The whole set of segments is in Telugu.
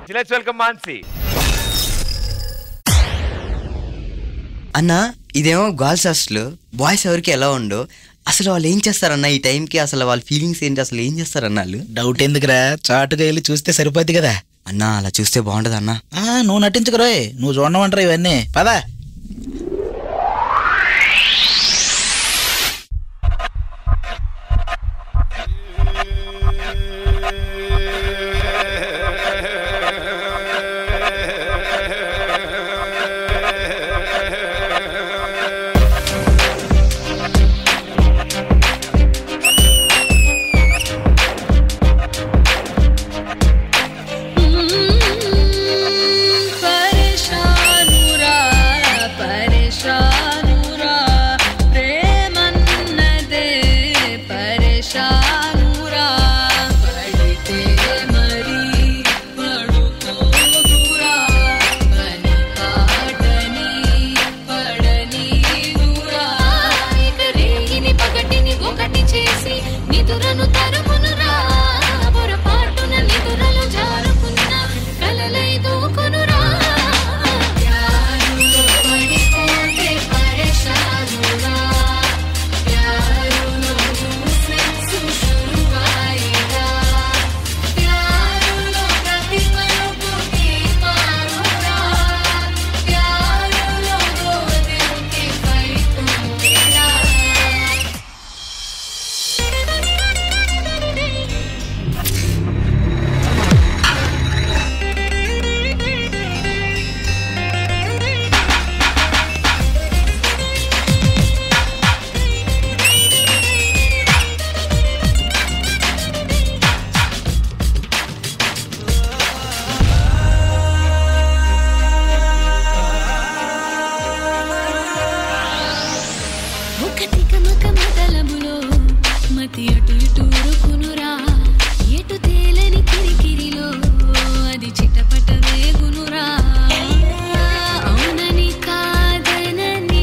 లెట్స్ వెల్కమ్ మాన్సి అన్న ఇదేమో గర్ల్స్ హాస్టల్ బాయ్స్ ఎవరికి ఎలా ఉండో అసలు వాళ్ళు ఏం చేస్తారన్న ఈ టైంకి అసలు వాళ్ళ ఫీలింగ్స్ ఏంటి అసలు ఏం చేస్తారన్న వాళ్ళు డౌట్ ఎందుకురా చాటుగా వెళ్ళి చూస్తే సరిపోద్ది కదా అన్న అలా చూస్తే బాగుంటది అన్న ఆ, నువ్వు నటించుకురోయ్ నువ్వు చూడమంటారా ఇవన్నీ పదా పరేషానురా పరేషానురా ప్రేమన్నదే పరేషానురా పడితే మరి పడుకోదురా పని పాటని పడనీదురా ఇక రేగిని పగటిని ఒకటి చేసి నిదురను తరుమునురా పొరపాటున నిదురలు జారుకున్న కలలై దూకునురా ప్యారులో పడిపోతే పరేషానురా ప్యారులో సెక్స్ శురువాయిరా ప్యారులో ప్రతి మలుపుకి మారురా ప్యారులో గోదికి పైకుందిరా ఒకటి కమక మదలములో మతి అటు ఇటు ఉరుకునురా ఎటు తేలని కిరికిరిలో అది చిటపట వేగునురా అవునని కాదనని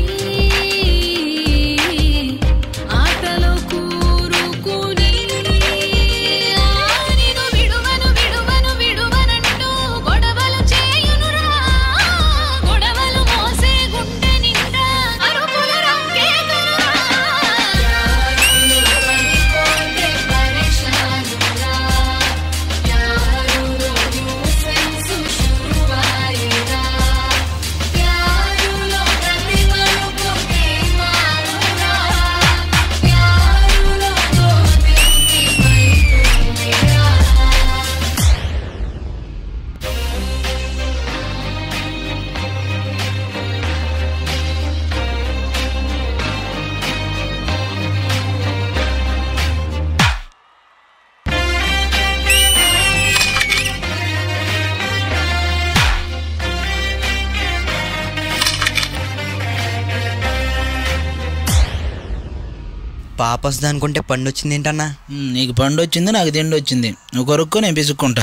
ఆటలో కూరుకుని ఆ, నిన్ను విడువను విడువను విడువనంటూ గొడవలు చేయునురా గొడవలు మోసే గుండె నిండా అరుపుల రంగేతురా పడిపోతే పరేషానురా ప్యారులో న్యూసెన్స్ శురువాయిరా ప్యారులో ప్రతి మలుపుకి మారురా ప్యారులో గోదికి పైకుందిరా పాప వస్తుంది అనుకుంటే పండు వచ్చింది ఏంటన్నా ఉమ్, నీకు పండు వచ్చింది నాకు తిండి వచ్చింది నువ్వు కొరుక్కో నేను పిసుక్కుంటా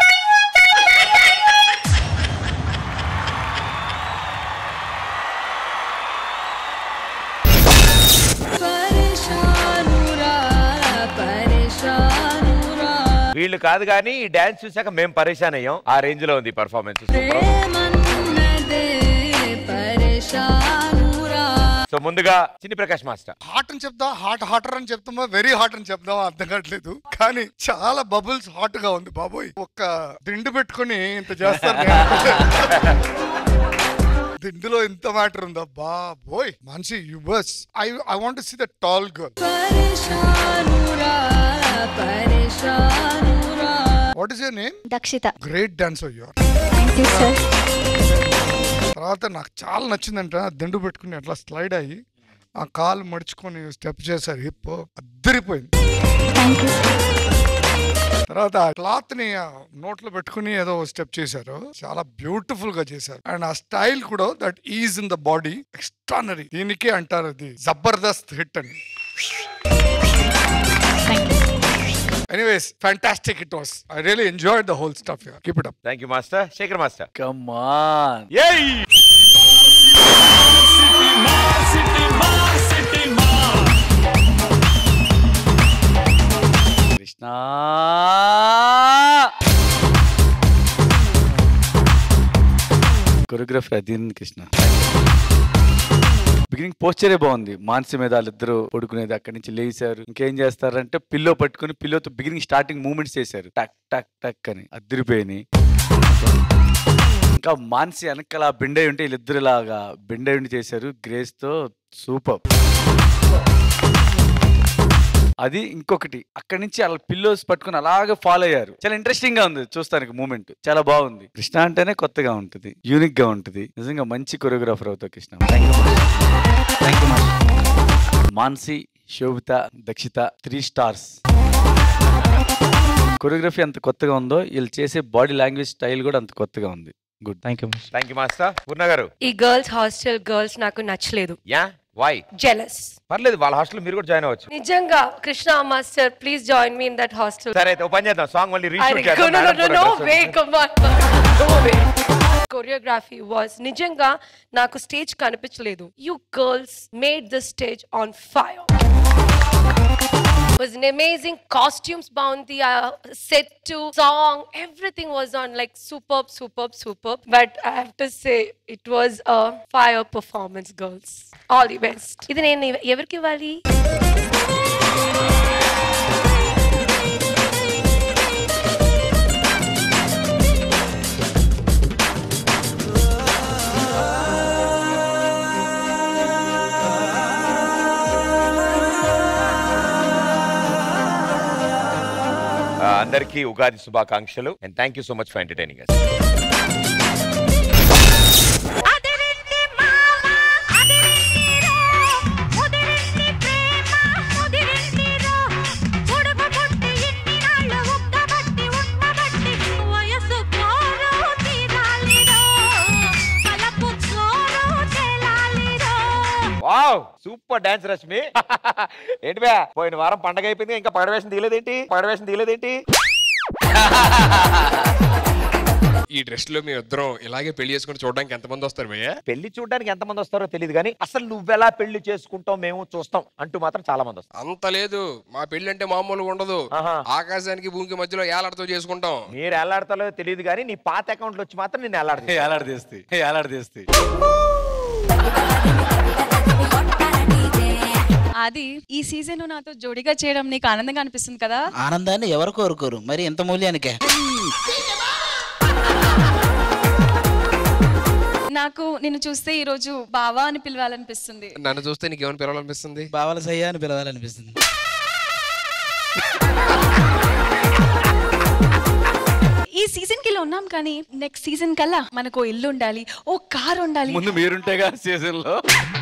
పరేషానురా పరేషానురా వీళ్ళు కాదు కానీ ఈ డాన్స్ చూసాక మేము పరేషాన్ అయ్యాం ఆ రేంజ్ లో ఉంది పర్ఫార్మెన్స్ ప్రేమన్నదే పరేషానురా సో ముందుగా చిన్ని ప్రకాష్ మాస్టర్ హాట్ అని చెప్తా హాట్ హాటర్ అని చెప్తామా వెరీ హాట్ అని చెప్తామా అర్థం కావట్లేదు కానీ చాలా బబుల్స్ హాట్ గా ఉంది బాబోయ్ ఒక్క దిండు పెట్టుకుని ఇంత చేస్తారు నేను అనుకోలేదు. దిండులో ఇంత మ్యాటర్ ఉందా బాబోయ్ మంచి yours I I want see the tall girl పరేషానురా పరేషానురా what is your name Dakshita great dancer your thank you sir తర్వాత నాకు చాలా నచ్చిందంట ఆ దిండు పెట్టుకుని అట్లా స్లైడ్ అయ్యి ఆ కాలు మడుచుకొని స్టెప్ చేశారు హిప్ అద్దరిపోయింది థ్యాంక్ యూ తర్వాత ఆ క్లాత్ ని ఆ నోట్లో పెట్టుకుని ఏదో స్టెప్ చేశారు చాలా బ్యూటిఫుల్ గా చేశారు అండ్ ఆ స్టైల్ కూడా that is in the body extraordinary దీనికే అంటారు అది జబర్దస్త్ హిట్ అని anyways fantastic it was I really enjoy the whole stuff keep it up thank you master Shekhar master come on ఏయ్ కృష్ణ కొరియోగ్రఫీ అధీన్ కృష్ణ బిగినింగ్ పోస్చరే బాగుంది మానసి మీద వాళ్ళిద్దరు పడుకునేది అక్కడి నుంచి లేచారు ఇంకేం చేస్తారంటే పిల్లో పట్టుకుని పిల్లోతో బిగినింగ్ స్టార్టింగ్ మూమెంట్స్ చేశారు టక్ టక్ టక్ అని అద్దరిపోయినాయి ఇంకా మానసి వెనకాల బెండై ఉంటే వీళ్ళిద్దరు ఇలాగా బెండై ఉండి చేశారు గ్రేస్ తో సూపర్ అది ఇంకొకటి అక్కడి నుంచి అలా పిల్లోస్ పట్టుకుని అలాగే ఫాలో అయ్యారు చాలా ఇంట్రెస్టింగ్ గా ఉంది చూస్తానికి మూమెంట్ చాలా బాగుంది కృష్ణ అంటేనే కొత్తగా ఉంటుంది యూనిక్ గా ఉంటుంది నిజంగా మంచి కొరియోగ్రాఫర్ అవుతావు Krishna thank you Mansi Shobhita Dakshita three stars choreography అంత కొత్తగా ఉందో వీళ్ళు చేసే బాడీ లాంగ్వేజ్ స్టైల్ కూడా అంత కొత్తగా ఉంది good thank you thank you master Purna garu ఈ గర్ల్స్ హాస్టల్ గర్ల్స్ నాకు నచ్చలేదు యా వై జెలస్ పర్లేదు వాళ్ళ హాస్టల్ మీరు కూడా జాయిన్ అవ్వచ్చు నిజంగా Krishna master please join me in that hostel సరే అయితే ఓ పని చేద్దాం సాంగ్ మళ్ళీ రీషూట్ చేద్దాం మేడం కూడా నో dress వే ఉంది. Come no way choreography was నిజంగా నాకు స్టేజ్ కనిపించలేదు you girls made the stage on fire was an amazing costumes bounty uh, set to song everything was on like superb superb superb but i have to say it was a fire performance girls all the best ఇది నేను ఎవ- ఎవరికి ఇవ్వాలి ఆ, అందరికీ ఉగాది శుభాకాంక్షలు and thank you so much for entertaining wow super dance Rashmi ఏంటి బే పోయిన వారం పండగ అయిపోయింది ఇంకా పగడవేషం తీయలేదేంటి పగడవేషం తీయలేదేంటి ఈ డ్రెస్ లో మీ ఇద్దరం ఇలాగే పెళ్లి చేసుకుని చూడడానికి ఎంతమంది వస్తారు భయ్య పెళ్లి చూడడానికి ఎంతమంది వస్తారో తెలియదు కానీ అసలు నువ్వెలా పెళ్లి చేసుకుంటావు మేము చూస్తాం అంటూ మాత్రం చాలా మంది వస్తారు అంత లేదు మా పెళ్లి అంటే మామూలుగా ఉండదు ఆహా. ఆకాశానికి భూమికి మధ్యలో ఏలాడతో చేసుకుంటాం మీరు ఎలాడతాలో తెలియదు కానీ నీ పాత అకౌంట్లు వచ్చి మాత్రం నేను ఎలాడతా ఏలాడదీస్తాయి ఏలాడదీస్తాయి అది ఈ సీజన్ నాతో జోడిగా చేయడం నీకు ఆనందంగా అనిపిస్తుంది కదా ఆనందాన్ని ఎవరు కోరుకోరు మరి ఎంత మూల్యానికే నాకు నిన్ను చూస్తే ఈ రోజు బావా అని పిలవాలనిపిస్తుంది నన్ను చూస్తే నీకేమైనా పిలవాలనిపిస్తుంది బావల సయ్యా అని పిలవాలనిపిస్తుంది ఈ సీజన్ కి ఇలా ఉన్నాం కానీ నెక్స్ట్ సీజన్ కల్లా మనకు ఓ ఇల్లు ఉండాలి ఓ కార్ ఉండాలి ముందు మీరుంటేగా సీజన్ లో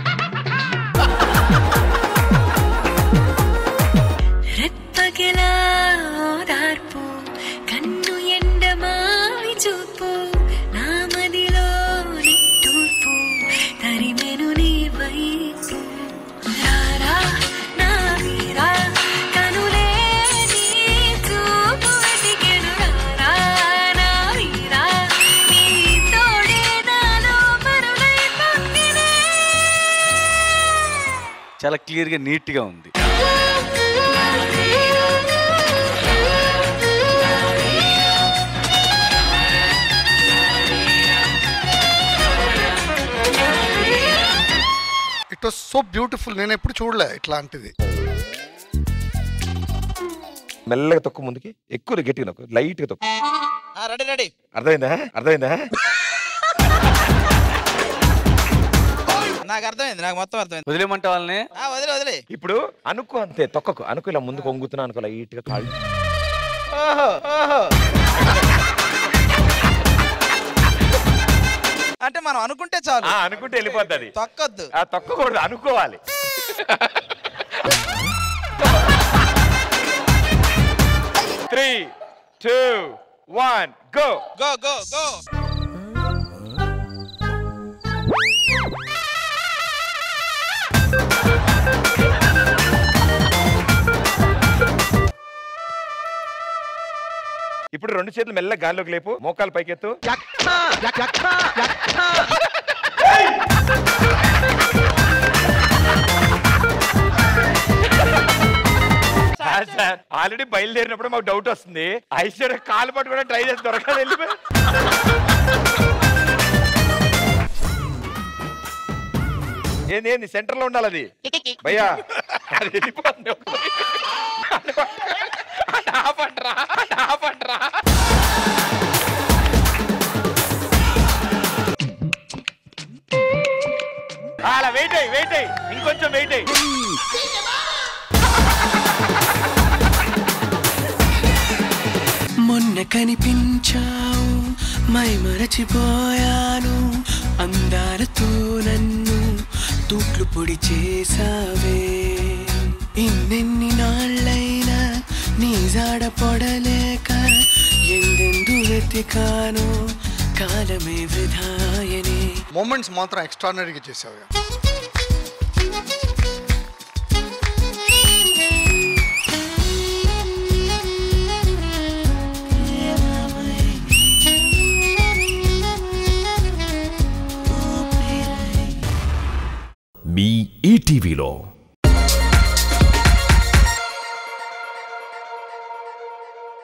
రెప్పగిలా ఓదార్పు కన్ను ఎండమావి చూపు నా మదిలో నిట్టూర్పు తరిమెను నీ వైపు రారా నా వీరా కనులే నీ చూపు వెతికెను రారా నా వీరా నీ తోడే నాలో మరులై పొంగినే చాలా క్లియర్ గా నీట్ గా ఉంది ఇట్ వాస్ సో బ్యూటిఫుల్ నేను ఎప్పుడు చూడలే ఇట్లాంటిది మెల్లగా తొక్కు ముందుకి ఎక్కువ గట్టిగా నొక్కు లైట్ గా తొక్కు రెడీ రెడీ అర్థమైందా అర్థమైందా నాకు అర్థమైంది నాకు మొత్తం అర్థమైంది వదిలేమంటే వాళ్ళని ఆ, వదిలే వదిలే ఇప్పుడు అనుకో అంతే తొక్కకు అనుకో ఇలా ముందుకు వంగుతున్నా అనుకో లైట్ గా కాళ్ళు ఓహో ఓహో అంటే మనం అనుకుంటే చాలు ఆ, అనుకుంటే వెళ్ళిపోద్ది తొక్కొద్దు ఆ తొక్కకూడదు అనుకోవాలి three two one go go go go ఇప్పుడు రెండు చేతులు మెల్ల గాల్లోకి లేపు మోకాలు పైకెత్తు సార్ ఆల్రెడీ బయలుదేరినప్పుడు మాకు డౌట్ వస్తుంది ఐశ్వర్య కాలు పట్టు కూడా ట్రై చేసి దొరకదు వెళ్ళిపోయి ఏంది ఏంది సెంటర్ లో ఉండాలి అది భయ్యా అది వెళ్ళిపోతుంది అది ఆపండ్రా, అది ఆపండ్రా. అలా వెయిట్ అయ్యి వెయిట్ అయ్యి ఇంకొంచెం వెయిట్ అయ్యి మొన్న కనిపించావు మై మరచిపోయాను అందాలతో నన్ను తూట్లు పొడి చేసావే ఇన్నెన్ని నాళ్ళైనా నీ జాడ పొడలేక ఎందెందు వెతికాను కాలమే వృధాయనే మూమెంట్స్ మాత్రం ఎక్స్ట్రానరీగా చేసావు మీ ఈటీవీలో